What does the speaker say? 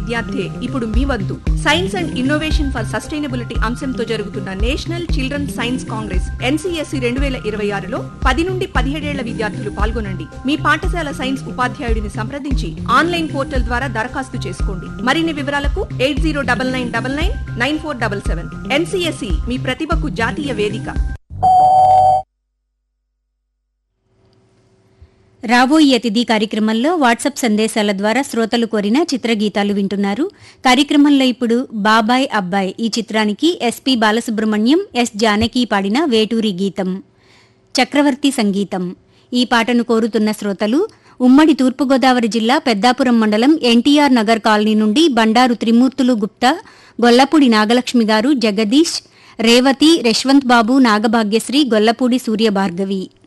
విద్యార్థి ఇప్పుడు మీ వద్దు science and innovation for sustainability అంశంతో జరుగుతున్న national children science congress NCSC రెండు వేల ఇరవై ఆరులో పది నుండి పదిహేడేళ్ల విద్యార్థులు పాల్గొనండి మీ పాఠశాల సైన్స్ ఉపాధ్యాయుడిని సంప్రదించి ఆన్లైన్ పోర్టల్ ద్వారా దరఖాస్తు చేసుకోండి మరిన్ని వివరాలకు eight zero double nine double nine nine four double seven NCSC మీ ప్రతిభకు జాతీయ వేదిక రాబోయే అతిథి కార్యక్రమంలో వాట్సాప్ సందేశాల ద్వారా శ్రోతలు కోరిన చిత్రగీతాలు వింటున్నారు కార్యక్రమంలో ఇప్పుడు బాబాయ్ అబ్బాయ్ ఈ చిత్రానికి ఎస్పి బాలసుబ్రహ్మణ్యం ఎస్ జానకి పాడిన వేటూరి గీతం చక్రవర్తి సంగీతం ఈ పాటను కోరుతున్న శ్రోతలు ఉమ్మడి తూర్పుగోదావరి జిల్లా పెద్దాపురం మండలం ఎన్టీఆర్ నగర్ కాలనీ నుండి బండారు త్రిమూర్తులు గుప్తా గొల్లపూడి నాగలక్ష్మి గారు జగదీష్ రేవతి యశ్వంత్ బాబు నాగభాగ్యశ్రీ గొల్లపూడి సూర్యభార్గవి